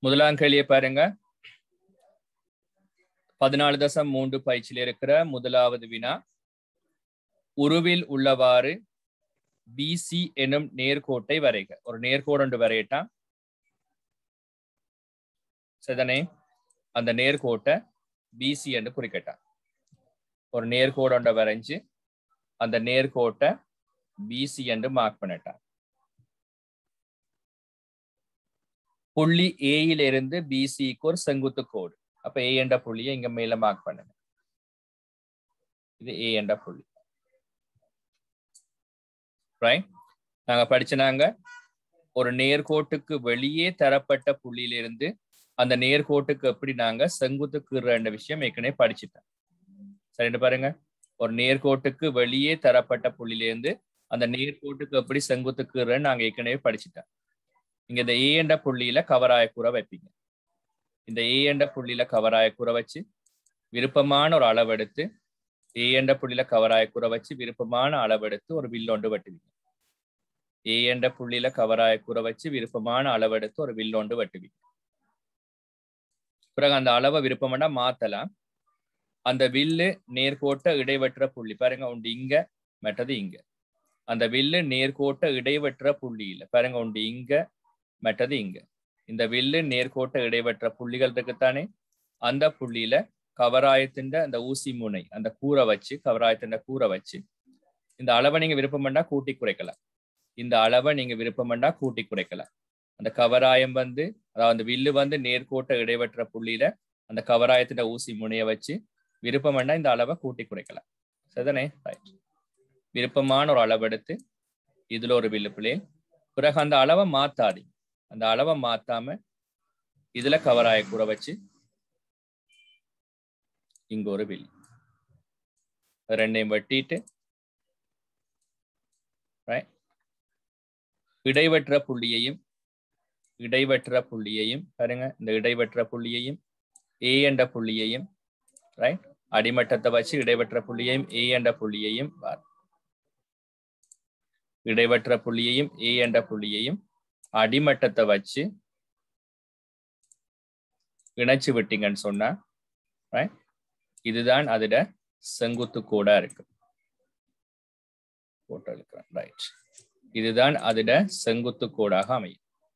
முதலாம் கேள்வியை பாருங்க பதினாலு தசம் மூன்று பயிற்சியில் இருக்கிற முதலாவது வினா உருவில் உள்ளவாறு பிசி எனும் நேர்கோட்டை வரைக ஒரு நேர்கோடு ஒன்று வரையட்டான் சரிதானே அந்த நேர்கோட்டை பிசி என்று குறிக்கட்டான் ஒரு நேர்கோடு ஒன்றை வரைஞ்சு அந்த நேர்கோட்டை பிசி என்று மார்க் பண்ணிட்டான் புள்ளி ஏயில இருந்து பிசிக்கு ஒரு செங்குத்து கோடு அப்ப ஏ என்ற புள்ளியை இங்க மேல மார்க் பண்ணுங்க இது ஏ என்ற புள்ளி ரைட் நாங்க படிச்சனாங்க ஒரு நேர்கோட்டுக்கு வெளியே தரப்பட்ட புள்ளியிலிருந்து அந்த நேர்கோட்டுக்கு எப்படி நாங்க செங்குத்து கீறுற விஷயம் ஏற்கனவே படிச்சுட்டோம் சரின்னு பாருங்க ஒரு நேர்கோட்டுக்கு வெளியே தரப்பட்ட புள்ளியிலிருந்து அந்த நேர்கோட்டுக்கு எப்படி செங்குத்து கீறுறன்னு நாங்க ஏற்கனவே படிச்சுட்டோம் இங்க இந்த ஏ என்ற புள்ளியில கவராய கூற வைப்பீங்க இந்த ஏ என்ற புள்ளியில கவராய கூற வச்சு விருப்பமான ஒரு அளவெடுத்து ஏ என்ற புள்ளியில கவராய கூற வச்சு விருப்பமான அளவெடுத்து ஒரு வில்லொண்டு வெட்டுவீங்க ஏ என்ற புள்ளியில கவராய கூற வச்சு விருப்பமான அளவெடுத்து ஒரு வில்லொண்டு வெட்டுவீங்க பிறகு அந்த அளவை விருப்பம்னா மாத்தலாம் அந்த வில்லு நேர்கோட்ட இடைவெற்ற புள்ளி பாருங்க உண்டு இங்க மெட்டது இங்க அந்த வில்லு நேர்கோட்ட இடைவெற்ற புள்ளியில பாருங்க உண்டு இங்க மெட்டது இங்க இந்த வில்லு நேர்கோட்ட இடைவெற்ற புள்ளிகள் இருக்குத்தானே அந்த புள்ளியில கவராயத்தின் அந்த ஊசி முனை அந்த கூரை வச்சு கவராயத்தின் கூரை வச்சு இந்த அளவை நீங்க விருப்பம் பண்ணா கூட்டி குறைக்கலாம் இந்த அளவை நீங்க விருப்பம் பண்ணா கூட்டி குறைக்கலாம் அந்த கவராயம் வந்து அதாவது அந்த வில்லு வந்து நேர்கோட்ட இடைவெற்ற புள்ளியில அந்த கவராயத்தின் ஊசி முனைய வச்சு விருப்பம் பண்ணா இந்த அளவை கூட்டி குறைக்கலாம் சரிதானே ரைட் விருப்பமான ஒரு அளவு எடுத்து இதுல ஒரு வில்லு பிள்ளை பிறகு அந்த அளவை மாத்தாதீங்க அந்த அளவை மாத்தாம இதுல கவராய கூற வச்சு இங்க ஒரு வில் ரெண்டையும் வெட்டிட்டு இடைவெற்ற புள்ளியையும் இடைவெற்ற புள்ளியையும் பாருங்க இந்த இடைவெற்ற புள்ளியையும் ஏ என்ற புள்ளியையும் ரைட் அடிமட்டத்தை வச்சு இடைவெற்ற புள்ளியையும் ஏ என்ற புள்ளியையும் இடைவெற்ற புள்ளியையும் ஏ என்ற புள்ளியையும் அடிமட்டத்தை வச்சு இணைச்சு விட்டீங்கன்னு சொன்னா இதுதான் அதோட செங்குத்து கோடா இருக்கு போட்டோ இருக்கிறேன் ரைட் இதுதான் அதோட செங்குத்து கோடாக அமையும்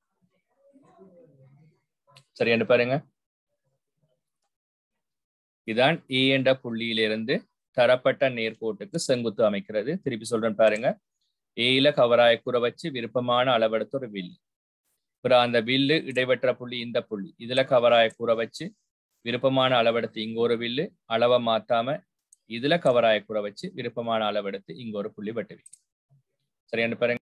சரியாண்டு பாருங்க இதான் ஏ என்ற புள்ளியிலிருந்து தரப்பட்ட நேர்கோட்டுக்கு செங்குத்து அமைக்கிறது திருப்பி சொல்றேன் பாருங்க ஏயில கவராய கூற வச்சு விருப்பமான அளவெடுத்து ஒரு வில்லு அப்புறம் அந்த வில்லு இடைவெற்ற புள்ளி இந்த புள்ளி இதுல கவராய கூற வச்சு விருப்பமான அளவெடுத்து இங்க ஒரு வில்லு அளவை மாத்தாம இதுல கவராய கூற வச்சு விருப்பமான அளவெடுத்து இங்க ஒரு புள்ளி வெட்டுவீங்க சரியானு பாருங்க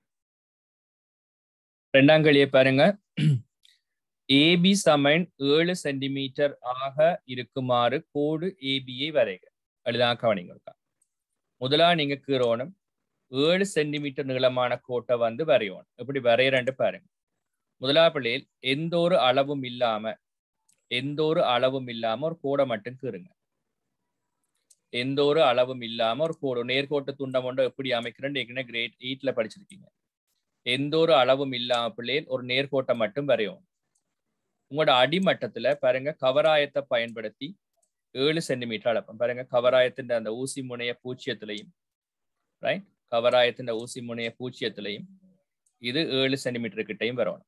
ரெண்டாம் கழியை பாருங்க ஏபி சமன் ஏழு சென்டிமீட்டர் ஆக இருக்குமாறு கோடு ஏபியை வரைக அதுதான் கவனிங்க இருக்கா முதலா நீங்க கீரோணும் ஏழு சென்டிமீட்டர் நீளமான கோட்டை வந்து வரையணும் எப்படி வரையறேன்ட்டு பாருங்க முதலா பிள்ளையில் எந்த ஒரு அளவும் இல்லாம எந்த ஒரு அளவும் இல்லாம ஒரு கோடை மட்டும் கீறுங்க எந்த ஒரு அளவும் இல்லாம ஒரு கோடு நேர்கோட்டு துண்டம் ஒன்று எப்படி அமைக்கிறேன்னு ஏற்கனவே கிரேட் எயிட்ல படிச்சிருக்கீங்க எந்த ஒரு அளவும் இல்லாம பிள்ளையில் ஒரு நேர்கோட்டை மட்டும் வரையும் உங்களோட அடிமட்டத்துல பாருங்க கவராயத்தை பயன்படுத்தி ஏழு சென்டிமீட்டர் அளப்போம் பாருங்க கவராயத்தின் அந்த ஊசி முனைய பூச்சியத்திலையும் ரைட் கவராயத்தின் ஊசி முனைய பூச்சியத்திலையும் இது ஏழு சென்டிமீட்டர் கிட்டையும் வரணும்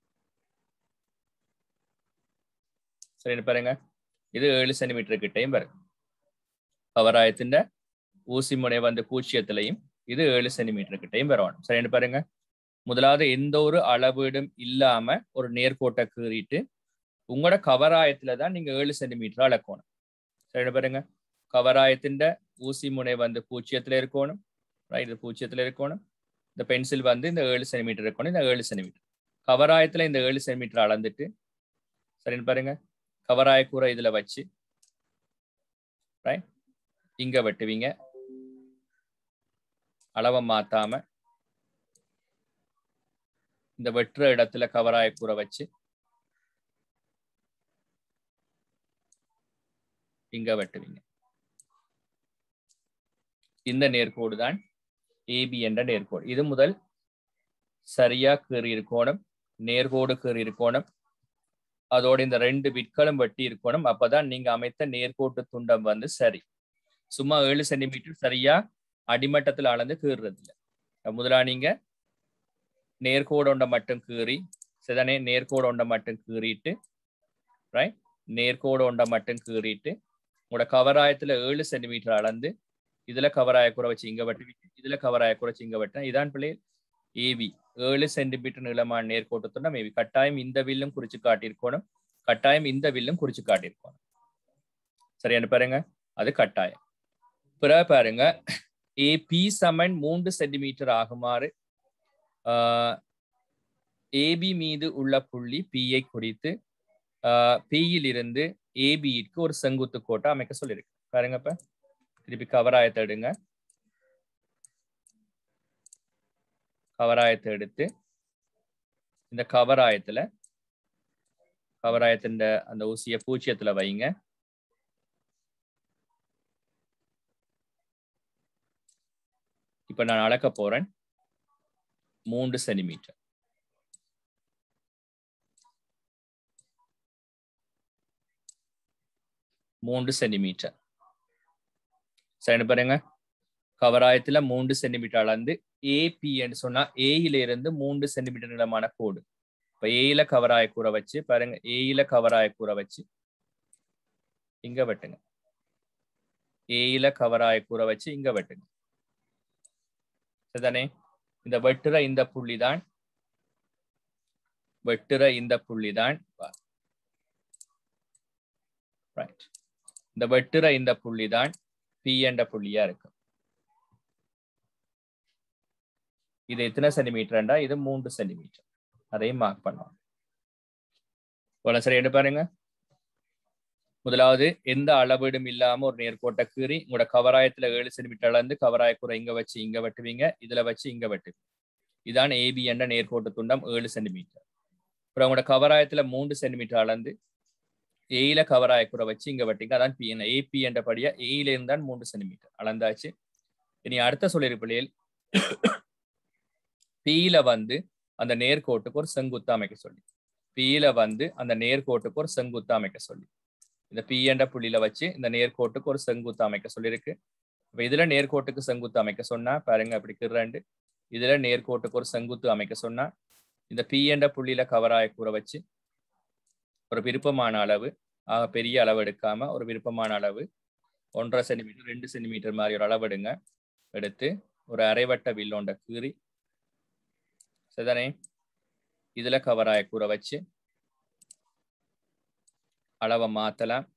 சரி பாருங்க இது ஏழு சென்டிமீட்டர் கிட்டையும் வரும் கவராயத்தின் ஊசி முனை வந்து பூச்சியத்திலையும் இது ஏழு சென்டிமீட்டர் கிட்டையும் வரணும் சரி பாருங்க முதலாவது எந்த ஒரு அளவீடும் இல்லாம ஒரு நேர்கோட்டை கீறிட்டு உங்களோட கவராயத்துல தான் நீங்க ஏழு சென்டிமீட்டர் அளக்கணும் சரி பாருங்க கவராயத்தின் ஊசி முனை வந்து பூச்சியத்துல இருக்கணும் ரைட் இது பூச்சியத்துல இருக்கணும் இந்த பென்சில் வந்து இந்த ஏழு சென்டிமீட்டர் இருக்கணும் இந்த ஏழு சென்டிமீட்டர் கவராயத்துல இந்த ஏழு சென்டிமீட்டர் அளந்துட்டு சரின்னு பாருங்க கவராய கூரை இதுல வச்சு ரைட் இங்க வெட்டுவீங்க அளவை மாத்தாம இந்த வெட்டுற இடத்துல கவராய கூரை வச்சு இங்க வெட்டுவீங்க இந்த நேர்கோடு தான் ஏபி என்ற நேர்கோடு இது முதல் சரியா கீறி இருக்கோணம் நேர்கோடு கீறி இருக்கோணம் அதோட இந்த ரெண்டு விட்களும் வெட்டி இருக்கணும் அப்பதான் நீங்க அமைத்த நேர்கோட்டு துண்டம் வந்து சரி சும்மா ஏழு சென்டிமீட்டர் சரியா அடிமட்டத்துல அளந்து கீறுறது இல்லை முதலா நீங்க நேர்கோடு ஒன்றை மட்டும் கீறி சிதனே நேர்கோடு ஒன்றை மட்டும் கீறிட்டு ரைட் நேர்கோடு ஒன்றை மட்டும் கீறிட்டு உங்களோட கவராயத்துல ஏழு சென்டிமீட்டர் அளந்து இதுல கவராய குறை வச்சு இங்க வெட்டி இதுல கவராய குறைச்சு இங்க வெட்டினா இதான் பிள்ளை ஏவி ஏழு சென்டிமீட்டர் நீளமான நேர்கோட்டு துண்டம் மேபி கட்டாயம் இந்த வில்லும் குறிச்சு காட்டியிருக்கணும் கட்டாயம் இந்த வில்லும் குறிச்சு காட்டியிருக்கணும் சரியான பாருங்க அது கட்டாயம் பிறகு பாருங்க ஏபி சமன் மூன்று சென்டிமீட்டர் ஆகுமாறு ஏபி மீது உள்ள புள்ளி பியை குறித்து பியில் இருந்து ஏபிக்கு ஒரு செங்குத்து கோட்டை அமைக்க சொல்லியிருக்கு பாருங்க இப்ப திருப்பி கவராயத்தை எடுங்க கவராயத்தை எடுத்து இந்த கவராயத்துல கவராயத்தின் அந்த ஊசிய பூச்சியத்துல வைங்க இப்ப நான் அளக்க போறேன் மூன்று சென்டிமீட்டர் மூன்று சென்டிமீட்டர் சரி பாருங்க கவராயத்துல மூன்று சென்டிமீட்டர் அளந்து ஏபின்னு சொன்னா ஏயில இருந்து மூன்று சென்டிமீட்டர் நீளமான கோடு இப்ப ஏயில கவராய கூற வச்சு பாருங்க ஏயில கவராய கூற வச்சு இங்க வெட்டுங்க ஏயில கவராய கூற வச்சு இங்க வெட்டுங்க சரிதானே இந்த வெட்டுற இந்த புள்ளி தான் வெட்டுற இந்த புள்ளி தான் ரைட் இந்த வெட்டுற இந்த புள்ளி தான் பி என்ற புள்ளியா இருக்கும் இது எத்தனை சென்டிமீட்டர்ண்டா இது மூன்று சென்டிமீட்டர் அதையும் மார்க் பண்ணலாம் இவ்வளவு சரி என்ன பாருங்க முதலாவது எந்த அளவீடும் இல்லாம ஒரு நேர்கோட்டை கீறி உங்களோட கவராயத்துல ஏழு சென்டிமீட்டர் அளந்து கவராய குறை இங்க வச்சு இங்க வெட்டுவீங்க இதுல வச்சு இங்க வெட்டுவீங்க இதான் ஏபி என்ற நேர்கோட்டு துண்டம் ஏழு சென்டிமீட்டர் அப்புறம் உங்களோட கவராயத்துல மூன்று சென்டிமீட்டர் அளந்து ஏயில கவராய குறை வச்சு இங்க வெட்டிங்க அதான் பி ஏபி என்ற படியா ஏயில இருந்தான் மூன்று சென்டிமீட்டர் அளந்தாச்சு இனி அடுத்த சொல்லியிருப்பிள்ளையில் பியில வந்து அந்த நேர்கோட்டுக்கு ஒரு செங்குத்து அமைக்க சொல்லி பியில வந்து அந்த நேர்கோட்டுக்கு ஒரு செங்குத்து அமைக்க சொல்லி இந்த பி என்ற புள்ளியில வச்சு இந்த நேர்கோட்டுக்கு ஒரு செங்குத்து அமைக்க சொல்லியிருக்கு இப்ப இதுல நேர்கோட்டுக்கு செங்குத்து அமைக்க சொன்னா பாருங்க அப்படி கிரண்டு இதுல நேர்கோட்டுக்கு ஒரு செங்குத்து அமைக்க சொன்னா இந்த பி என்ற புள்ளியில கவராய கூற வச்சு ஒரு விருப்பமான அளவு ஆக பெரிய அளவு எடுக்காம ஒரு விருப்பமான அளவு ஒன்றரை சென்டிமீட்டர் ரெண்டு சென்டிமீட்டர் மாதிரி ஒரு அளவு எடுங்க எடுத்து ஒரு அரைவட்ட வில்லோண்ட கீறி சரிதானே இதுல கவராய கூற வச்சு அளவை மாத்தலாம்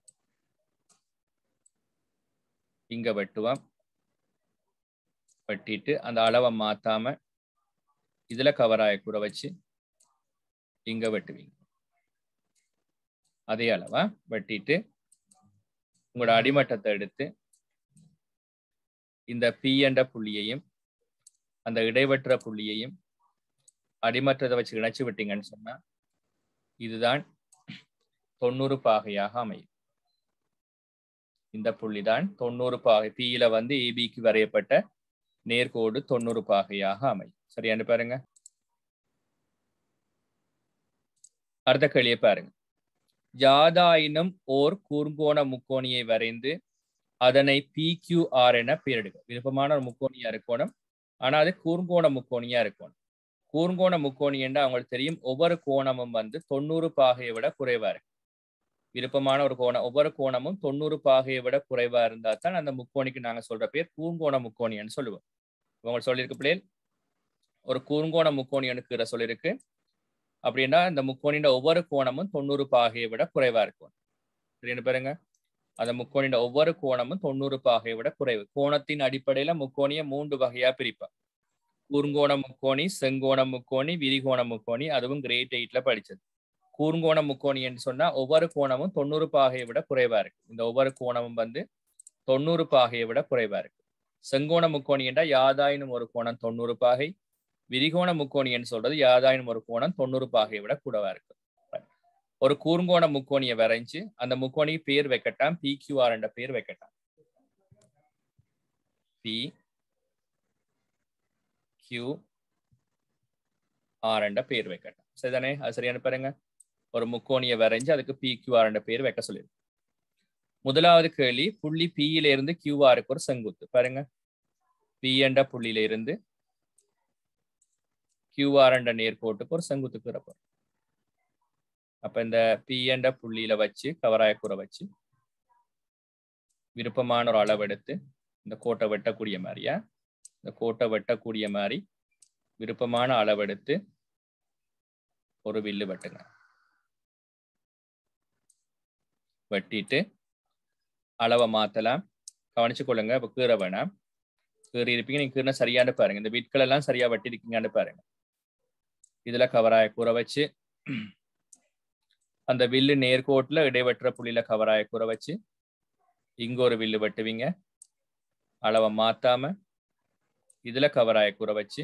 இங்க வெட்டுவோம் வெட்டிட்டு அந்த அளவை மாத்தாம இதுல கவராய கூற வச்சு இங்க வெட்டுவீங்க அதே அளவா வெட்டிட்டு உங்களோட அடிமட்டத்தை எடுத்து இந்த பி என்ற புள்ளியையும் அந்த இடைவெற்ற புள்ளியையும் அடிமற்றதை வச்சு இணைச்சு விட்டீங்கன்னு சொன்னா இதுதான் தொண்ணூறு பாகையாக அமையும் இந்த புள்ளிதான் தொண்ணூறு பாகை பியில வந்து ஏபிக்கு வரையப்பட்ட நேர்கோடு தொண்ணூறு பாகையாக அமையும் சரியானு பாருங்க அடுத்த கேள்வியை பாருங்க ஜாதாயினும் ஓர் கூர்ங்கோண முக்கோணியை வரைந்து அதனை பி கியூ ஆர் என பெயரிடுக விருப்பமான ஒரு முக்கோணியா இருக்கணும் ஆனா அது கூர்ங்கோண முக்கோணியா இருக்கணும் கூர்ங்கோண முக்கோணி என்று அவங்களுக்கு தெரியும் ஒவ்வொரு கோணமும் வந்து தொண்ணூறு பாகையை விட குறைவா இருக்கு விருப்பமான ஒரு கோணம் ஒவ்வொரு கோணமும் தொண்ணூறு பாகையை விட குறைவா இருந்தா தான் அந்த முக்கோணிக்கு நாங்க சொல்ற பேர் கூர்ங்கோண முக்கோணின்னு சொல்லுவோம் உங்களுக்கு சொல்லியிருக்கு பிள்ளைகள் ஒரு கூர்ங்கோண முக்கோணியனுக்கு சொல்லியிருக்கு அப்படின்னா இந்த முக்கோணியோட ஒவ்வொரு கோணமும் தொண்ணூறு பாகையை விட குறைவா இருக்கும் சரின்னு பாருங்க அந்த முக்கோணியோட ஒவ்வொரு கோணமும் தொண்ணூறு பாகையை விட குறைவு கோணத்தின் அடிப்படையில முக்கோணிய மூன்று வகையா பிரிப்பா கூர்ங்கோண முக்கோணி செங்கோண முக்கோணி விரிகோண முக்கோணி அதுவும் கிரேட் எயிட்ல படிச்சது கூர்ங்கோண முக்கோணி என்று சொன்னா ஒவ்வொரு கோணமும் தொண்ணூறு பாகையை விட குறைவா இருக்கு இந்த ஒவ்வொரு கோணமும் வந்து தொண்ணூறு பாகையை விட குறைவா இருக்கு செங்கோண முக்கோணி என்றா யாதாயினும் ஒரு கோணம் தொண்ணூறு பாகை விரிகோண முக்கோணின்னு சொல்றது யாதாயினும் ஒரு கோணம் தொண்ணூறு பாகையை விட கூடவா இருக்கு ஒரு கூர்ங்கோண முக்கோணியை வரைஞ்சு அந்த முக்கோணி பேர் வைக்கட்டாம் பி கியூஆர் என்ற பேர் வைக்கட்டாம் பி கியூ ஆர் என்ற பேர் வைக்கட்டாம் சரிதானே அது சரியான பாருங்க ஒரு முக்கோணியை வரைஞ்சு அதுக்கு பி கியூஆர் என்ற பேர் வைக்க சொல்லியிருக்கு முதலாவது கேள்வி புள்ளி பியில இருந்து கியூஆருக்கு ஒரு செங்குத்து பாருங்க பி என்ற புள்ளியில இருந்து கியூஆர் என்ற நேர்கோட்டுக்கு ஒரு செங்குத்து கீறப்போம் அப்ப இந்த பி என்ற புள்ளியில வச்சு கவராய கூற வச்சு விருப்பமான ஒரு அளவெடுத்து இந்த கோட்டை வெட்டக்கூடிய மாதிரியா இந்த கோட்டை வெட்டக்கூடிய மாதிரி விருப்பமான அளவெடுத்து ஒரு வில்லு வெட்டுங்க வெட்டிட்டு அளவை மாத்தலாம் கவனிச்சு கொள்ளுங்க இப்ப கீரை வேணாம் கீறி இருப்பீங்க நீங்க கீரை சரியான்னு பாருங்க இந்த வீட்கள் எல்லாம் சரியா வெட்டி இருக்கீங்கன்னு பாருங்க இதுல கவராய கூற வச்சு அந்த வில்லு நேர்கோட்டுல இடைவெட்டுற புள்ளியில கவராய கூற வச்சு இங்க ஒரு வில்லு வெட்டுவீங்க அளவை மாத்தாம இதுல கவராய கூற வச்சு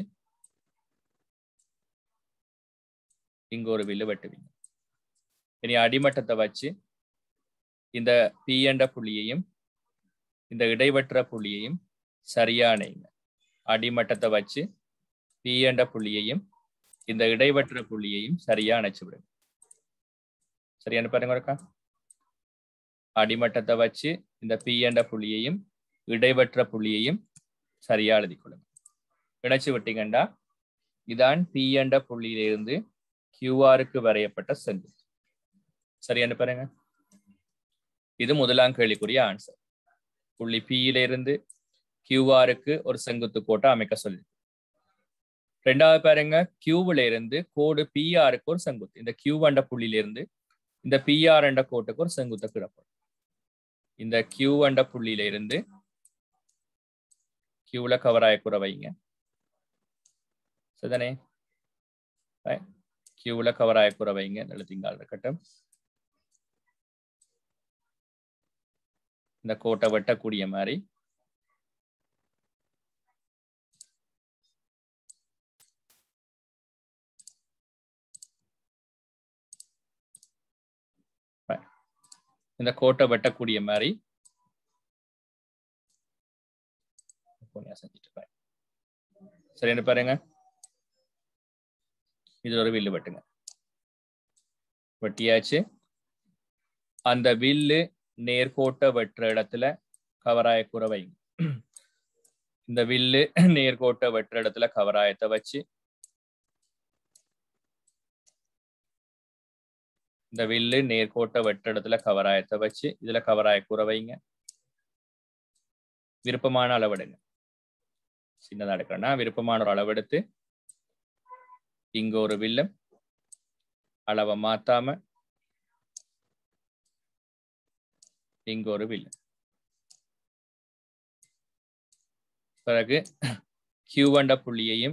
இங்க ஒரு வில்லு வெட்டுவீங்க இனி அடிமட்டத்தை வச்சு இந்த பி என்ற புள்ளியையும் இந்த இடைவெற்ற புள்ளியையும் சரியானைங்க அடிமட்டத்தை வச்சு பி என்ற புள்ளியையும் இந்த இடைவெற்ற புள்ளியையும் சரியா அணைச்சு விடுங்க சரியான பாருங்க இருக்கா அடிமட்டத்தை வச்சு இந்த பி என்ற புள்ளியையும் இடைவெற்ற புள்ளியையும் சரியா எழுதி கொள்ளுங்க இணைச்சு விட்டீங்கண்டா இதான் பி என்ற புள்ளியிலிருந்து கியூஆருக்கு வரையப்பட்ட செங்குத்து சரியான பாருங்க இது முதலாம் கேள்விக்குரிய ஆன்சர் புள்ளி பியில இருந்து கியூஆருக்கு ஒரு செங்குத்து கோட்டை அமைக்க சொல்லி ரெண்டாவது பாருங்க கியூவில் இருந்து கோடு பிஆருக்கு ஒரு செங்குத்து இந்த கியூ என்ற புள்ளியில இருந்து இந்த பிஆர் என்ற கோட்டுக்கு ஒரு செங்குத்தை கிடப்படும் இந்த கியூ என்ற புள்ளியில இருந்து கியூல கவராய குறை வைங்க சரிதானே கியூல கவராய குறை வைங்க எழுதிங்கால் இருக்கட்டும் இந்த கோட்டை வெட்டக்கூடிய மாதிரி இந்த கோட்டை வெட்டக்கூடிய மாதிரி செஞ்சுட்டு சரி என்ன பாருங்க இது ஒரு வில்லு வெட்டுங்க வெட்டியாச்சு அந்த வில்லு நேர்கோட்டை வெட்டுற இடத்துல கவராய குறை வைங்க இந்த வில்லு நேர்கோட்டை வெட்டுற இடத்துல கவராயத்தை வச்சு இந்த வில்லு நேர்கோட்டை வெட்டுற இடத்துல கவராயத்தை வச்சு இதுல கவராய குறை வைங்க விருப்பமான அளவெடுங்க சின்னதா எடுக்கிறேன்னா விருப்பமான ஒரு அளவெடுத்து இங்க ஒரு வில்லும் அளவை மாத்தாம இங்க ஒரு வில்லு பிறகு கியூவண்ட புள்ளியையும்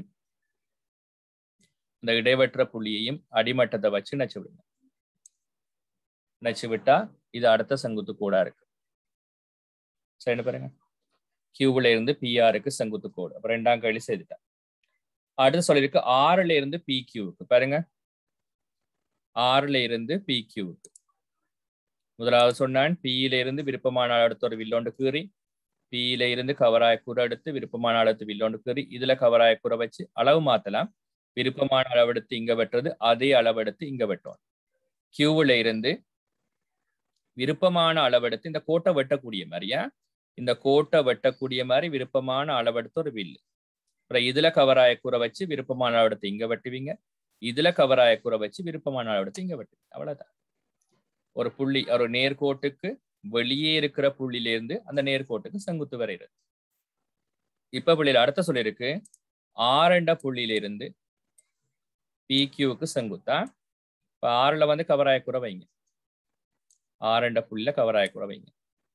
இந்த இடைவெற்ற புள்ளியையும் அடிமட்டத்தை வச்சு நச்சு விடுங்க நச்சு விட்டா இது அடுத்த செங்குத்து கோடா இருக்கு சரி பாருங்க கியூவில் இருந்து பிஆருக்கு செங்குத்து கோடு அப்ப ரெண்டாம் கேள்வி செய்துட்டேன் அடுத்து சொல்லியிருக்கு ஆறுல இருந்து பி கியூவுக்கு பாருங்க ஆறுல இருந்து பி கியூவுக்கு முதலாவது சொன்னான் பியில இருந்து விருப்பமான அடுத்த ஒரு வில்லோண்டு கீறி பியில இருந்து கவராய கூற எடுத்து விருப்பமான அடுத்து வில்லோண்டு கீறி இதுல கவராய கூற வச்சு அளவு மாத்தலாம் விருப்பமான அளவெடுத்து இங்க வெட்டுறது அதே அளவெடுத்து இங்க வெட்டணும் கியூவில் இருந்து விருப்பமான அளவெடுத்து இந்த கோட்டை வெட்டக்கூடிய மாதிரியா இந்த கோட்டை வெட்டக்கூடிய மாதிரி விருப்பமான அளவெடுத்து ஒரு வில்லு அப்புறம் இதுல கவராய கூற வச்சு விருப்பமான அளவெடுத்து இங்க வெட்டுவீங்க இதுல கவராய கூற வச்சு விருப்பமான அளவெடுத்து இங்க வெட்டுவீங்க அவ்வளவுதான் ஒரு புள்ளி ஒரு நேர்கோட்டுக்கு வெளியே இருக்கிற புள்ளியில இருந்து அந்த நேர்கோட்டுக்கு செங்குத்து வரைகிறது இப்ப புள்ளியில அடுத்த சொல்லியிருக்கு ஆரண்ட புள்ளியில இருந்து பிக்யூவுக்கு செங்குத்தா இப்ப ஆறுல வந்து கவராய குறை வைங்க ஆரண்ட புள்ளியில கவராய குறை வைங்க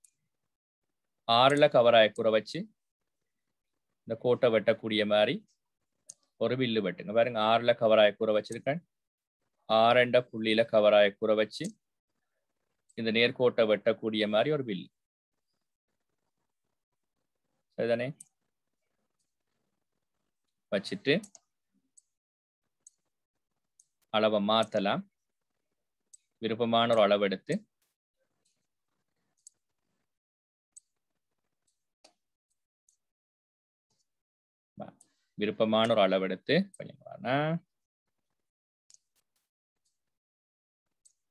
ஆறுல கவராய குறை வச்சு இந்த கோட்டை வெட்டக்கூடிய மாதிரி ஒரு வில்லு வெட்டுங்க பாருங்க ஆறுல கவராய கூரை வச்சிருக்கேன் ஆரண்ட புள்ளியில கவராய கூரை வச்சு இந்த நேர்கோட்டை வெட்டக்கூடிய மாதிரி ஒரு வில்லு சரிதானே வச்சுட்டு அளவை மாத்தலாம் விருப்பமான ஒரு அளவெடுத்து விருப்பமான ஒரு அளவெடுத்து பண்ணிக்கலாம்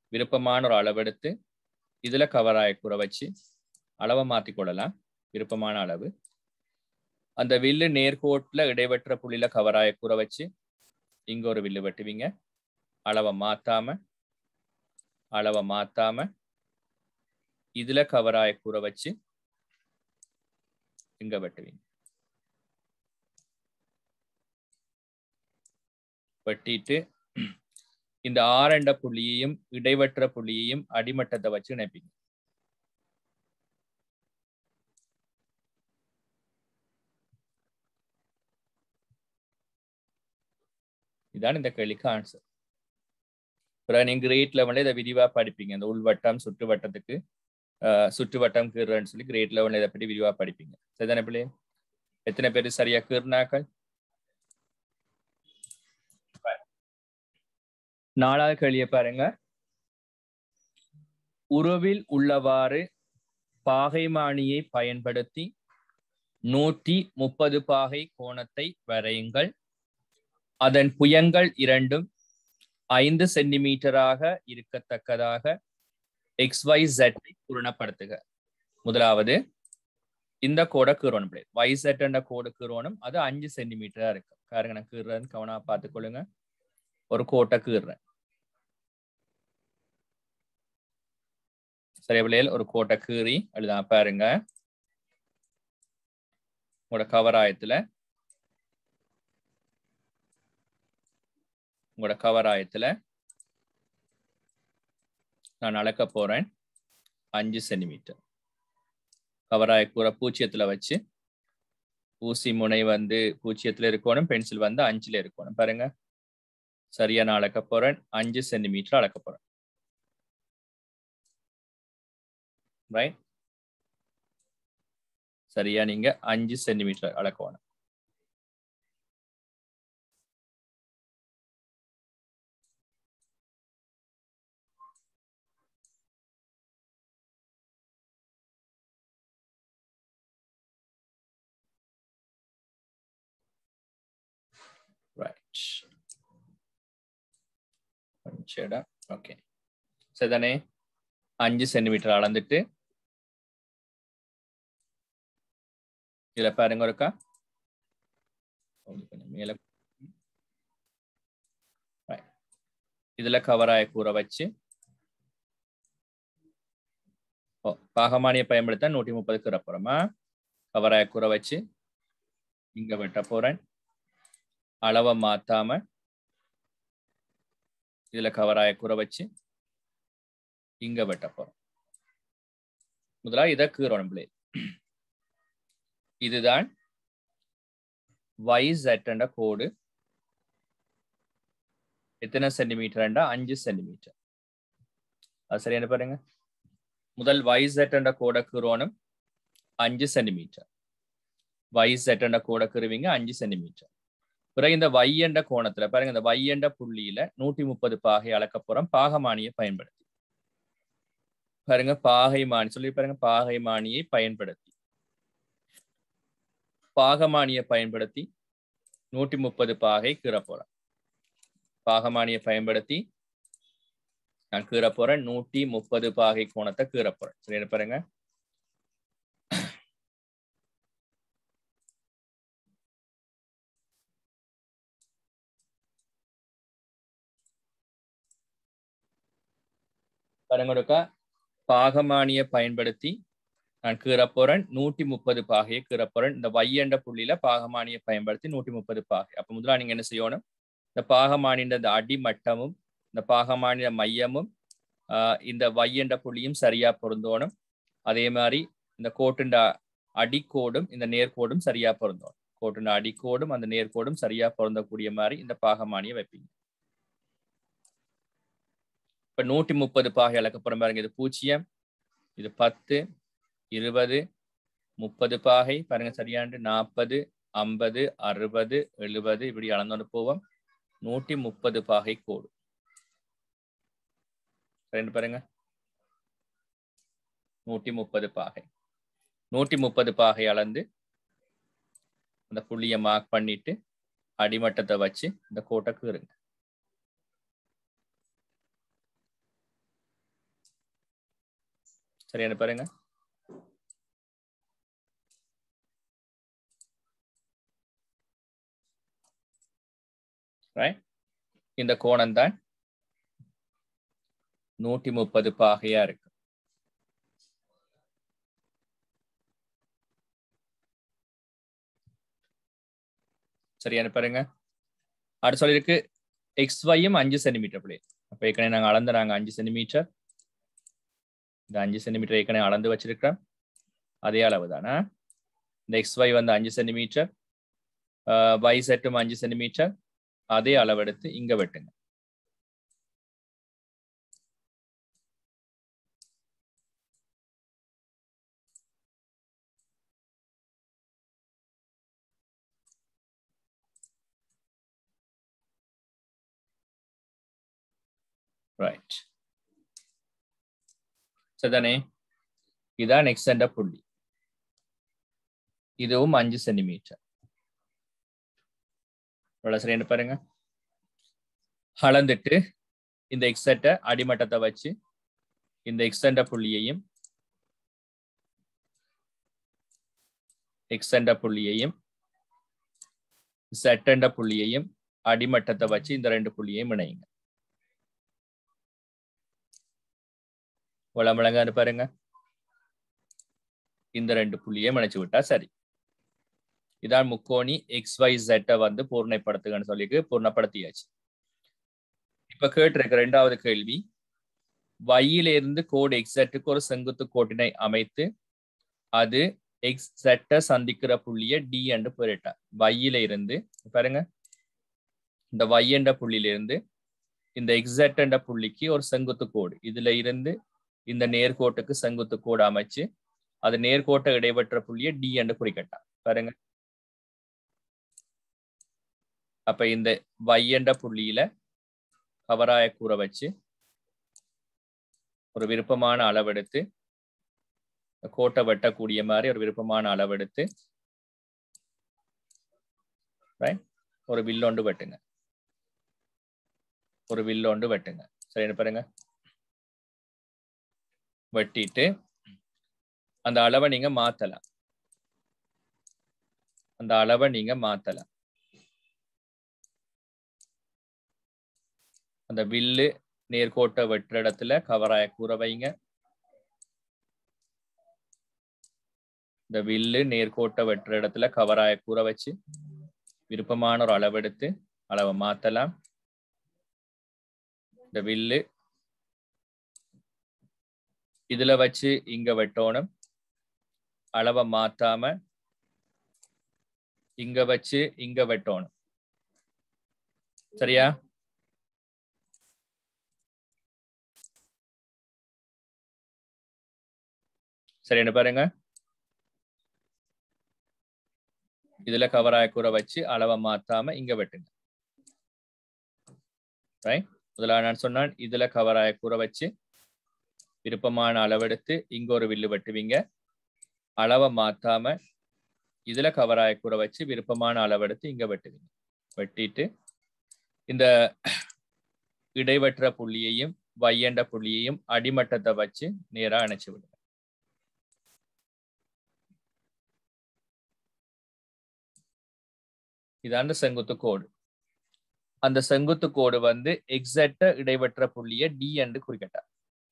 விருப்பமான ஒரு அளவெடுத்து இதுல கவராய கூற வச்சு அளவை மாத்தி கொள்ளலாம் விருப்பமான அளவு அந்த வில்லு நேர்கோட்டுல இடைவெற்ற புள்ளியில கவராய கூற வச்சு இங்க ஒரு வில்லு வெட்டுவீங்க அளவை மாத்தாம அளவை மாத்தாம இதுல கவராய கூற வச்சு இங்க வெட்டுவீங்க வெட்டிட்டு இந்த ஆரண்ட புள்ளியையும் இடைவற்ற புள்ளியையும் அடிமட்டத்தை வச்சு இணைப்பீங்க இதான் இந்த கேள்விக்கு ஆன்சர் பிறகு நீங்க கிரேட் லெவல்ல இதை விரிவா படிப்பீங்க இந்த உள்வட்டம் சுற்றுவட்டத்துக்கு சுற்றுவட்டம் கீறுன்னு சொல்லி கிரேட் லெவல்ல இதை பற்றி விரிவா படிப்பீங்க சரிதானே பிள்ளை எத்தனை பேர் சரியா கீர்னாக்கள் நாலாவது கேள்வியை பாருங்க உறவில் உள்ளவாறு பாகைமானியை பயன்படுத்தி நூற்றி முப்பது பாகை கோணத்தை வரையுங்கள் அதன் புயங்கள் இரண்டும் ஐந்து சென்டிமீட்டராக இருக்கத்தக்கதாக எக்ஸ் ஒய் ஜெட்டை பூரணப்படுத்துக முதலாவது இந்த கோடை கீரோணும் பிள்ளை ஒய் செட் என்ற கோடு கீரோணும் அது அஞ்சு சென்டிமீட்டரா இருக்கு பாருங்க நான் கீறுறேன்னு கவனமா பார்த்துக்கொள்ளுங்க ஒரு கோட்டை கீறுறேன் சரி பிள்ளைகள் ஒரு கோட்டை கீறி எழுதான் பாருங்க உங்களோட கவராயத்துல உங்களோட கவராயத்துல நான் அளக்க போறேன் அஞ்சு சென்டிமீட்டர் கவராய கூற பூச்சியத்துல வச்சு ஊசி முனை வந்து பூச்சியத்துல இருக்கணும் பென்சில் வந்து அஞ்சுல இருக்கணும் பாருங்க சரியா நான் அளக்க போறேன் அஞ்சு சென்டிமீட்டர் அளக்க போறேன் ரைட் சரியா நீங்க அஞ்சு சென்டிமீட்டர் அளக்கணும் ரைட் கொஞ்சம் ஓகே சரிதானே அஞ்சு சென்டிமீட்டர் அளந்துட்டு இதுல பாருங்க இருக்கா கொஞ்சம் மேல இதுல கவராய கூற வச்சு ஓ பாகமானியை பயன்படுத்த நூற்றி முப்பது கீற போறோமா கவராய கூற வச்சு இங்க வெட்ட போறேன் அளவை மாத்தாம இதுல கவராய கூற வச்சு இங்க வெட்ட போறோம் முதலா இதை கீறணும் பிள்ளை இதுதான் y z என்ற கோடு எத்தனை சென்டிமீட்டர் அஞ்சு சென்டிமீட்டர் அது சரியான பாருங்க முதல் y z என்ற கோடை கீறோனும் அஞ்சு சென்டிமீட்டர் y z என்ற கோடை கீறுவீங்க அஞ்சு சென்டிமீட்டர் பிறகு இந்த y என்ற கோணத்துல பாருங்க இந்த y என்ற புள்ளியில நூற்றி முப்பது பாகை அளக்க போறோம் பாகமானியை பயன்படுத்தி பாருங்க பாகைமானி சொல்லி பாருங்க பாகைமானியை பயன்படுத்தி பாகமானியை பயன்படுத்தி நூற்றி முப்பது பாகை கீற போறேன் பாகமானியை பயன்படுத்தி நான் கீற போறேன் நூற்றி முப்பது பாகை கோணத்தை கீற போறேன் சரி பாருங்க பாருங்க ஒருக்கா பாகமானியை பயன்படுத்தி நான் கீற போறேன் நூற்றி முப்பது பாகையை கீற போறேன் இந்த வையண்ட புள்ளியில பாகமானியை பயன்படுத்தி நூற்றி முப்பது பாகை அப்ப முதலா நீங்க என்ன செய்யணும் இந்த பாகமானின் இந்த அடிமட்டமும் இந்த பாகமானிய மையமும் ஆஹ் இந்த வையண்ட புள்ளியும் சரியா பொருந்தோணும் அதே மாதிரி இந்த கோட்டுண்ட அடிக்கோடும் இந்த நேர்கோடும் சரியா பொருந்தோணும் கோட்டுண்ட அடிக்கோடும் அந்த நேர்கோடும் சரியா பொருந்தக்கூடிய மாதிரி இந்த பாகமானியை வைப்பீங்க இப்ப நூற்றி முப்பது பாகை அளக்கப்புறம் பாருங்க இது பூஜ்ஜியம் இது பத்து இருபது முப்பது பாகை பாருங்க சரியாண்டு நாற்பது ஐம்பது அறுபது எழுபது இப்படி அளந்தோன்னு போவோம் நூற்றி முப்பது பாகை கோடு ரெண்டு பாருங்க நூற்றி முப்பது பாகை நூற்றி முப்பது பாகை அளந்து அந்த புள்ளியை மார்க் பண்ணிட்டு அடிமட்டத்தை வச்சு இந்த கோட்டை கீறுங்க சரியான பாருங்க ரைட் இந்த கோணம் தான் நூற்றி முப்பது பாகையா இருக்கு சரியான பாருங்க அடுத்து சொல்லியிருக்கு எக்ஸ் ஒய்யும் அஞ்சு சென்டிமீட்டர் பிளே அப்போ ஏற்கனவே நாங்கள் அளந்துறாங்க அஞ்சு சென்டிமீட்டர் இந்த அஞ்சு சென்டிமீட்டர் ஏற்கனவே அளந்து வச்சிருக்கிறோம் அதே அளவு தானே இந்த எக்ஸ் ஒய் வந்து அஞ்சு சென்டிமீட்டர் ஒய் செட்டும் அஞ்சு சென்டிமீட்டர் அதே அளவெடுத்து இங்க வெட்டுங்க ரைட் சரிதானே இதான் எக்ஸ்டெண்ட புள்ளி இதுவும் அஞ்சு சென்டிமீட்டர் சரி என்ன பாருங்க அளந்துட்டு இந்த எக்ஸட்டை அடிமட்டத்தை வச்சு இந்த எக்ஸ்டெண்ட புள்ளியையும் எக்ஸ்டெண்ட புள்ளியையும் செட்டண்ட புள்ளியையும் அடிமட்டத்தை வச்சு இந்த ரெண்டு புள்ளியையும் இணையுங்க வளமளங்கான்னு பாருங்க இந்த ரெண்டு புள்ளியை இணைச்சு விட்டா சரி இதான் முக்கோணி எக்ஸ் ஒய் ஜெட்டை வந்து பூர்ணைப்படுத்துகன்னு சொல்லிட்டு பூர்ணப்படுத்தியாச்சு இப்ப கேட்டிருக்க ரெண்டாவது கேள்வி இருந்து கோடு எக்ஸட்டுக்கு ஒரு செங்குத்து கோட்டினை அமைத்து அது எக்ஸ் செட்டை சந்திக்கிற புள்ளிய டி என்று பெயரிட்டார் வையில இருந்து பாருங்க இந்த y என்ற புள்ளியிலிருந்து இந்த எக்ஸட் என்ற புள்ளிக்கு ஒரு செங்குத்து கோடு இதுல இருந்து இந்த நேர்கோட்டுக்கு செங்குத்து கோடு அமைச்சு அது நேர்கோட்டை இடைப்பெற்ற புள்ளிய டி என்று குறிக்கட்டான் பாருங்க அப்ப இந்த y என்ற புள்ளியில கவராய கூற வச்சு ஒரு விருப்பமான அளவெடுத்து கோட்டை வெட்டக்கூடிய மாதிரி ஒரு விருப்பமான அளவெடுத்து ஒரு வில்லொண்டு வெட்டுங்க ஒரு வில்லொண்டு வெட்டுங்க சரி என்ன பாருங்க வெட்டிட்டு அந்த அளவை நீங்க மாத்தலாம் அந்த அளவை நீங்க மாத்தலாம் அந்த வில்லு நேர்கோட்டை வெட்டுற இடத்துல கவராய கூற வைங்க இந்த வில்லு நேர்கோட்டை வெட்டுற இடத்துல கவராய கூற வச்சு விருப்பமான ஒரு அளவெடுத்து அளவை மாத்தலாம் இந்த வில்லு இதுல வச்சு இங்க வெட்டணும் அளவை மாத்தாம இங்க வச்சு இங்க வெட்டணும் சரியா சரி என்ன பாருங்க இதுல கவராய கூற வச்சு அளவை மாத்தாம இங்க வெட்டுங்க ரைட் முதல்ல நான் சொன்னான் இதுல கவராய கூற வச்சு விருப்பமான அளவெடுத்து இங்க ஒரு வில்லு வெட்டுவீங்க அளவை மாத்தாம இதுல கவராய கூற வச்சு விருப்பமான அளவெடுத்து இங்க வெட்டுவீங்க வெட்டிட்டு இந்த இடைவெற்ற புள்ளியையும் வையண்ட புள்ளியையும் அடிமட்டத்தை வச்சு நேரா அணைச்சு விடுங்க இதாண்ட செங்குத்து கோடு அந்த செங்குத்து கோடு வந்து எக்ஸாக்ட இடைவெற்ற புள்ளிய டி என்று குறிக்கட்டா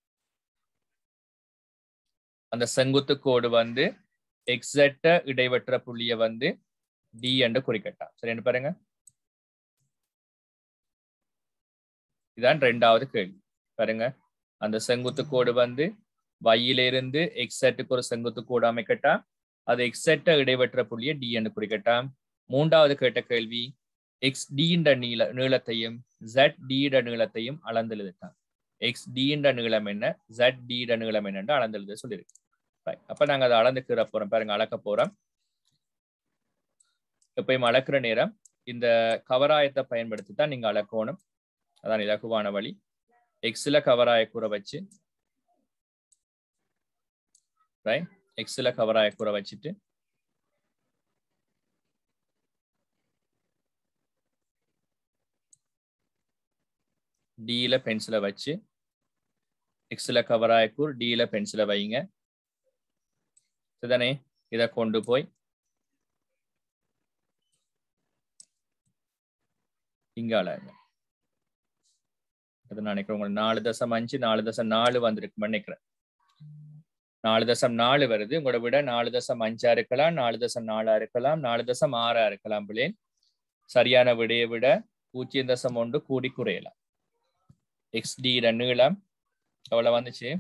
அந்த செங்குத்து கோடு வந்து எக்ஸாக்ட இடைவெற்ற புள்ளிய வந்து டி என்று குறிக்கட்டா சரி என்ன பாருங்க இதான் ரெண்டாவது கேள்வி பாருங்க அந்த செங்குத்து கோடு வந்து வையிலிருந்து எக்ஸாக்டுக்கு ஒரு செங்குத்து கோடு அமைக்கட்டா அது எக்ஸாக்ட இடைவெற்ற புள்ளிய டி என்று குறிக்கட்டா மூன்றாவது கேட்ட கேள்வி எக்ஸ் டின்ற நீள நீளத்தையும் ஜெட் டிட நீளத்தையும் அளந்தெழுதுட்டான் எக்ஸ் டின்ற நீளம் என்ன ஜெட் டிட நீளம் என்னன்னு அளந்தெழுத சொல்லியிருக்கு அப்ப நாங்க அதை அளந்து கீற போறோம் பாருங்க அளக்க போறோம் எப்பயும் அளக்குற நேரம் இந்த கவராயத்தை பயன்படுத்தி தான் நீங்க அளக்கணும் அதான் இலகுவான வழி எக்ஸ்ல கவராய கூற வச்சு ரைட் எக்ஸ்ல கவராய கூற வச்சுட்டு டியில பென்சிலை வச்சு எக்ஸ்ல கவர் ஆயக்கூர் டில பென்சிலை வைங்க சரிதானே இதை கொண்டு போய் இங்க அழகுங்க அது நான் நினைக்கிறேன் உங்களுக்கு நாலு தசம் அஞ்சு நாலு தசம் நாலு வந்திருக்குன்னு நினைக்கிறேன் நாலு தசம் நாலு வருது உங்களோட விட நாலு தசம் அஞ்சா இருக்கலாம் நாலு தசம் நாலா இருக்கலாம் நாலு தசம் ஆறா இருக்கலாம் பிள்ளைன் சரியான விடையை விட பூஜ்ஜியம் தசம் ஒன்று கூடி குறையலாம் எக்ஸ்டி நீளம் எவ்வளவு வந்துச்சு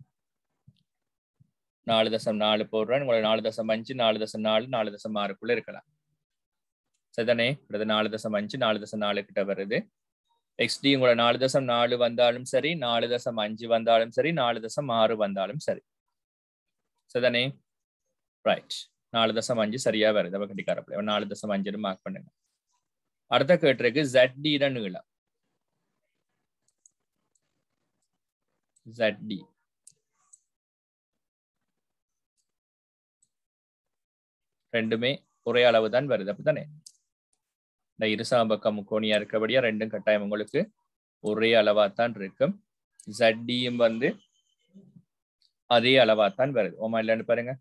நாலு தசம் நாலு போடுறேன் உங்களோட நாலு தசம் அஞ்சு நாலு தசம் நாலு நாலு தசம் ஆறுக்குள்ள இருக்கலாம் சரிதானே அடுத்து நாலு தசம் அஞ்சு நாலு தசம் நாலு கிட்ட வருது எக்ஸ்டி உங்களோட நாலு தசம் நாலு வந்தாலும் சரி நாலு தசம் அஞ்சு வந்தாலும் சரி நாலு தசம் ஆறு வந்தாலும் சரி சரிதானே ரைட் நாலு தசம் அஞ்சு சரியா வருது அப்ப கட்டிக்காரப்பிள்ளை நாலு தசம் அஞ்சுன்னு மார்க் பண்ணுங்க அடுத்த கேட்டிருக்கு ஜட்டி நீளம் ஜட்டி ரெண்டுமே ஒரே அளவு தான் வருது அப்படித்தானே இந்த இருசாம்பக்கம் முக்கோணியா இருக்கபடியா ரெண்டும் கட்டாயம் உங்களுக்கு ஒரே அளவா தான் இருக்கும் ஜட்டியும் வந்து அதே அளவா தான் வருது ஓமா இல்லைன்னு பாருங்க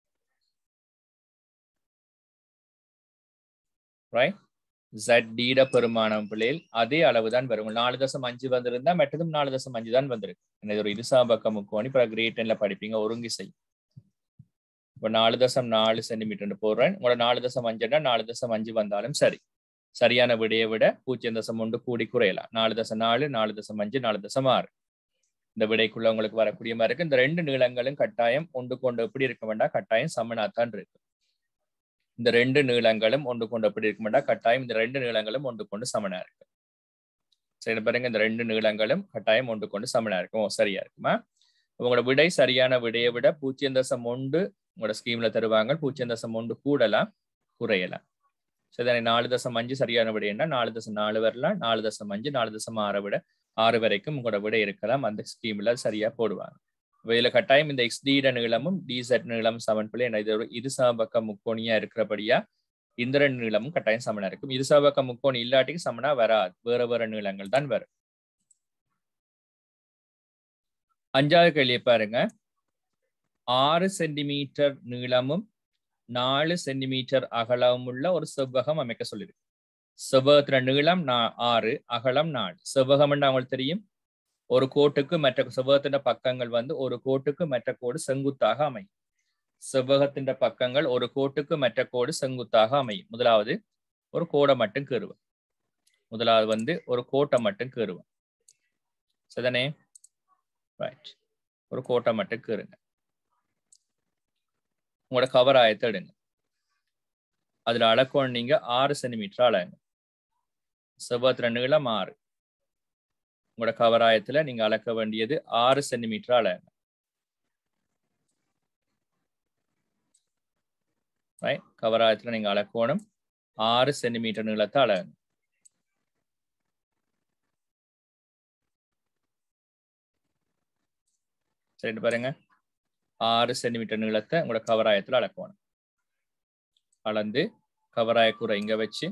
ரைட் ஜட்டீட பெருமானம் பிள்ளைகள் அதே அளவு தான் வரும் நாலு தசம் அஞ்சு வந்திருந்தா மற்றதும் நாலு தசம் அஞ்சு தான் வந்திருக்கு இது ஒரு இருசாம்பக்க முக்கோணி இப்போ கிரேட் டென்ல படிப்பீங்க ஒருங்கி செய்யும் இப்போ நாலு தசம் நாலு சென்டிமீட்டர் போடுறேன் உங்களோட நாலு தசம் அஞ்சுன்னா நாலு தசம் அஞ்சு வந்தாலும் சரி சரியான விடையை விட பூஜ்ஜியம் தசம் ஒன்று கூடி குறையலாம் நாலு தசம் நாலு நாலு தசம் அஞ்சு நாலு தசம் ஆறு இந்த விடைக்குள்ள உங்களுக்கு வரக்கூடிய மாதிரி இருக்கு இந்த ரெண்டு நீளங்களும் கட்டாயம் ஒன்று கொண்டு எப்படி இருக்க வேண்டாம் கட்டாயம் சமனாத்தான் இருக்கு இந்த ரெண்டு நீளங்களும் ஒன்று கொண்டு எப்படி இருக்க வேண்டாம் கட்டாயம் இந்த ரெண்டு நீளங்களும் ஒன்று கொண்டு சமனா இருக்கு சரி பாருங்க இந்த ரெண்டு நீளங்களும் கட்டாயம் ஒன்று கொண்டு சமனா இருக்கும் ஓ, சரியா இருக்குமா உங்களோட விடை சரியான விடையை விட பூஜ்ஜியம் தசம் ஒன்று உங்களோட ஸ்கீம்ல தருவாங்க பூஜ்ஜியம் தசம் ஒன்று கூடலாம் குறையலாம் சரி நாலு தசம் அஞ்சு சரியான விடைன்னா நாலு தசம் நாலு வரலாம் நாலு தசம் அஞ்சு நாலு தசம் ஆறை விட ஆறு வரைக்கும் உங்களோட விடை இருக்கலாம் அந்த ஸ்கீம்ல சரியா போடுவாங்க இதுல கட்டாயம் இந்த எக்ஸ்டிட நீளமும் டிசெட் நீளம் சமன் பிள்ளை என்ன இது ஒரு இருசாபக்க முக்கோணியா இருக்கிறபடியா இந்த ரெண்டு நீளமும் கட்டாயம் சமனா இருக்கும் இருசாபக்க முக்கோணி இல்லாட்டிக்கு சமனா வராது வேற வேற நீளங்கள் தான் வரும் அஞ்சாவது கேள்வியை பாருங்க ஆறு சென்டிமீட்டர் நீளமும் நாலு சென்டிமீட்டர் அகலமும் உள்ள ஒரு செவ்வகம் அமைக்க சொல்லியிருக்கு செவ்வகத்துல நீளம் நா- ஆறு அகலம் நாலு செவ்வகம் அவங்களுக்கு தெரியும் ஒரு கோட்டுக்கு மற்ற செவ்வகத்தின் பக்கங்கள் வந்து ஒரு கோட்டுக்கு மற்ற கோடு செங்குத்தாக அமையும் செவ்வகத்தின் பக்கங்கள் ஒரு கோட்டுக்கு மற்ற கோடு செங்குத்தாக அமையும் முதலாவது ஒரு கோடை மட்டும் கீறுவோம் முதலாவது வந்து ஒரு கோட்டை மட்டும் கீறுவோம் சரிதானே ரைட் ஒரு கோட்டை மட்டும் கீறுங்க உங்களோட கவர் ஆயத்தை எடுங்க அதுல அளக்கணும் நீங்க ஆறு சென்டிமீட்டர் அளங்க செவ்வகத்துல நீளம் ஆறு உங்களோட கவராயத்துல நீங்க அளக்க வேண்டியது ஆறு சென்டிமீட்டர் அளங்க ரைட் கவராயத்துல நீங்க அளக்கணும் ஆறு சென்டிமீட்டர் நீளத்தை அளங்க சரி பாருங்க ஆறு சென்டிமீட்டர் நீளத்தை உங்களோட கவராயத்துல அளக்கணும் அளந்து கவராய கூரை இங்க வச்சு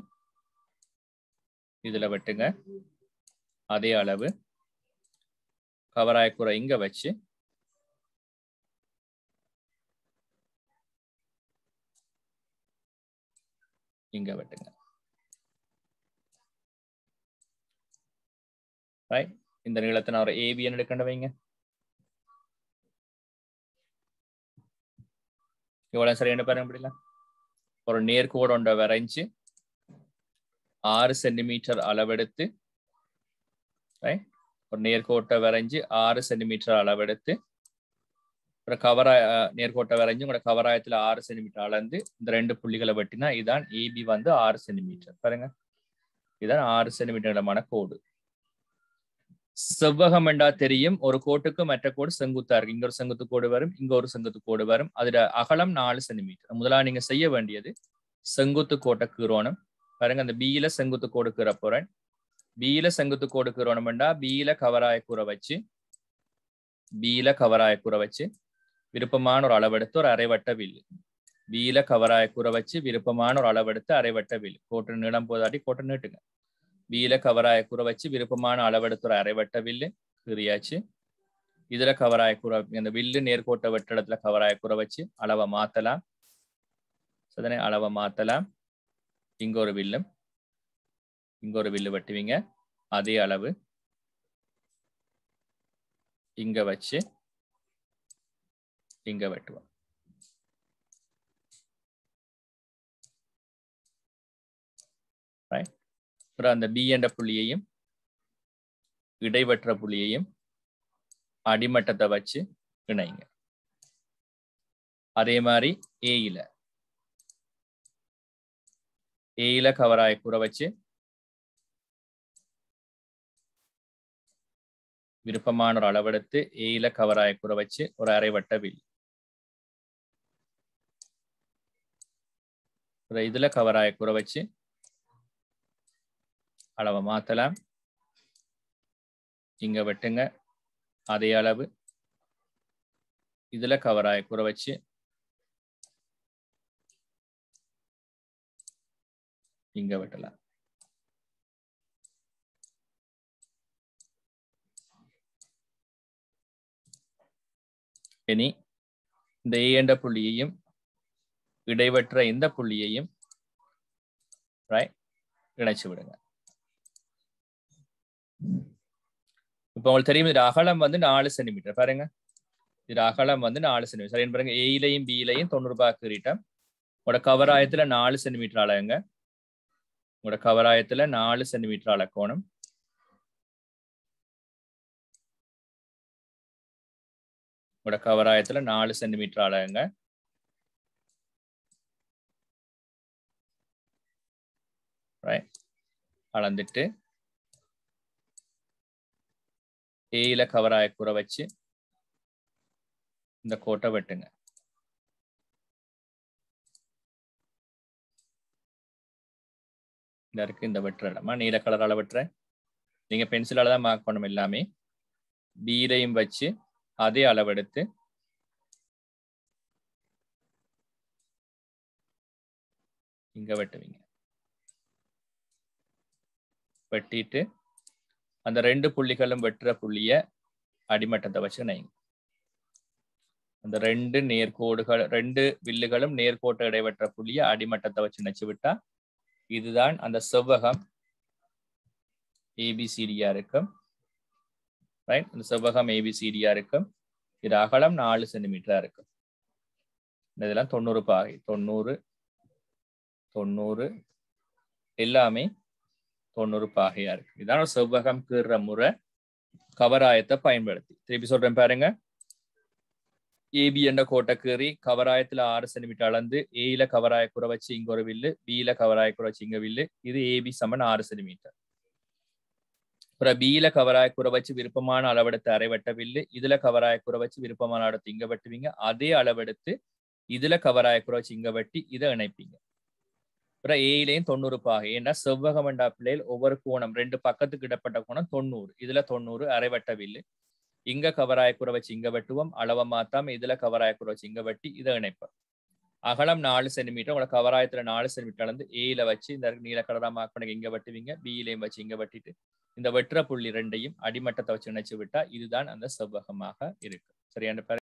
இதுல வெட்டுங்க அதே அளவு கவராய கூரை இங்க வச்சு இங்க வெட்டுங்க ரைட் இந்த நீளத்தை நான் ஒரு ஏவியன் எடுக்கண்ட வைங்க இவ்வளவு சரி என்ன பாருங்க முடியல ஒரு நேர்கோடு ஒன்றை வரைஞ்சு ஆறு சென்டிமீட்டர் அளவெடுத்து ரைட் ஒரு நேர்கோட்டை வரைஞ்சு ஆறு சென்டிமீட்டர் அளவெடுத்து ஒரு கவராய நேர்கோட்டை வரைஞ்சு உங்களோட கவராயத்துல ஆறு சென்டிமீட்டர் அளந்து இந்த ரெண்டு புள்ளிகளை வெட்டினா இதான் ஏபி வந்து ஆறு சென்டிமீட்டர் பாருங்க இதான் ஆறு சென்டிமீட்டர் இடமான கோடு செவ்வகம் என்றா தெரியும் ஒரு கோட்டுக்கு மற்ற கோடு செங்குத்தா இருக்கு இங்க ஒரு செங்குத்து கோடு வரும் இங்க ஒரு செங்குத்து கோடு வரும் அதுல அகலம் நாலு சென்டிமீட்டர் முதலாக நீங்க செய்ய வேண்டியது செங்குத்து கோட்டை கீரோணும் பாருங்க அந்த பியில செங்குத்து கோடு கீற போறேன் பியில செங்குத்து கோடு கீரோணும்டா பியில கவராய கூற வச்சு பியில கவராய கூற வச்சு விருப்பமான ஒரு அளவெடுத்து ஒரு அரைவட்ட வில்லு பியில கவராய கூற வச்சு விருப்பமான ஒரு அளவெடுத்து அரைவட்ட வில்லு கோட்டு நீளம் போதாட்டி கோட்டை நீட்டுங்க பியில கவராய கூற வச்சு விருப்பமான அளவெடுத்து ஒரு அரைவட்ட வில்லு கீறியாச்சு இதுல கவராய குறை அந்த வில்லு நேர்கோட்டை வெட்ட இடத்துல கவராய குறை வச்சு அளவை மாத்தலாம் சதனை அளவை மாத்தலாம் இங்க ஒரு வில்லும் இங்க ஒரு வில்லு வெட்டுவீங்க அதே அளவு இங்க வச்சு இங்க வெட்டுவோம் அப்புறம் அந்த பி என்ற புள்ளியையும் இடைவற்ற புள்ளியையும் அடிமட்டத்தை வச்சு இணைங்க அதே மாதிரி ஏயில ஏயில கவராய கூற வச்சு விருப்பமான ஒரு அளவெடுத்து ஏயில கவராய கூற வச்சு ஒரு அரைவட்ட வில் இதுல கவராய கூற வச்சு அளவை மாத்தலாம் இங்க வெட்டுங்க அதே அளவு இதுல கவராய குற வச்சு இங்க வெட்டலாம் இனி இந்த ஏ என்ற புள்ளியையும் இடைவற்ற இந்த புள்ளியையும் இணைச்சு விடுங்க இப்போ உங்களுக்கு தெரியும் இது அகலம் வந்து நாலு சென்டிமீட்டர் பாருங்க இது அகலம் வந்து நாலு சென்டிமீட்டர் சரி பாருங்க ஏயிலையும் பியிலையும் தொண்ணூறு ரூபாய் கீறிட்டோம் உங்களோட கவராயத்துல நாலு சென்டிமீட்டர் அளவுங்க உங்களோட கவராயத்துல நாலு சென்டிமீட்டர் அளக்கோணும் உங்களோட கவராயத்துல நாலு சென்டிமீட்டர் அளவுங்க அளந்துட்டு ஏயில கவராய குற வச்சு இந்த கோட்டை வெட்டுங்க இந்த இருக்கு இந்த வெட்டுற இடமா நீல கலரால வெட்டுறேன் நீங்க பென்சிலால தான் மார்க் பண்ணணும் எல்லாமே பீரையும் வச்சு அதே அளவெடுத்து இங்க வெட்டுவீங்க வெட்டிட்டு அந்த ரெண்டு புள்ளிகளும் வெட்டுற புள்ளிய அடிமட்டத்தை வச்சு நைங்க அந்த ரெண்டு நேர்கோடுகள் ரெண்டு வில்லுகளும் நேர்கோட்டை இடைவெற்ற புள்ளிய அடிமட்டத்தை வச்சு நச்சு விட்டா இதுதான் அந்த செவ்வகம் ஏபிசிடியா இருக்கும் ரைட் இந்த செவ்வகம் ஏபிசிடியா இருக்கும் இது அகலம் நாலு சென்டிமீட்டரா இருக்கும் இதெல்லாம் தொண்ணூறு பாகை தொண்ணூறு தொண்ணூறு எல்லாமே தொண்ணூறு பாகையா இருக்கு இதான் செவ்வகம் கீற முறை கவராயத்தை பயன்படுத்தி திருப்பி சொல்றேன் பாருங்க ஏபி என்ற கோட்டை கீறி கவராயத்துல ஆறு சென்டிமீட்டர் அளந்து ஏல கவராய குறை வச்சு இங்க ஒரு வில்லு பியில கவராய குறை வச்சு இங்க வில்லு இது ஏபி சமன் ஆறு சென்டிமீட்டர் அப்புறம் பியில கவராய குறை வச்சு விருப்பமான அளவெடுத்து அரைவட்ட வில்லு இதுல கவராய குறை வச்சு விருப்பமான அளவெடுத்து இங்க வெட்டுவீங்க அதே அளவெடுத்து இதுல கவராய குறை வச்சு இங்க வெட்டி இதை இணைப்பீங்க அப்புறம் ஏயிலையும் தொண்ணூறு பாகை ஏன்னா செவ்வகம் என்ற பிள்ளைகள் ஒவ்வொரு கோணம் ரெண்டு பக்கத்துக்கு இடப்பட்ட கோணம் தொண்ணூறு இதுல தொண்ணூறு அரைவட்ட வில்லு இங்க கவராய குறை வச்சு இங்க வெட்டுவோம் அளவை மாத்தாம இதுல கவராய குறை வச்சு இங்க வெட்டி இதை இணைப்போம் அகலம் நாலு சென்டிமீட்டர் உங்களை கவராயத்துல நாலு சென்டிமீட்டர் அளந்து ஏல வச்சு இந்த நீல கலரா மார்க் பண்ணி இங்க வெட்டுவீங்க பியிலையும் வச்சு இங்க வெட்டிட்டு இந்த வெட்டுற புள்ளி ரெண்டையும் அடிமட்டத்தை வச்சு இணைச்சு விட்டா இதுதான் அந்த செவ்வகமாக இருக்கு சரியான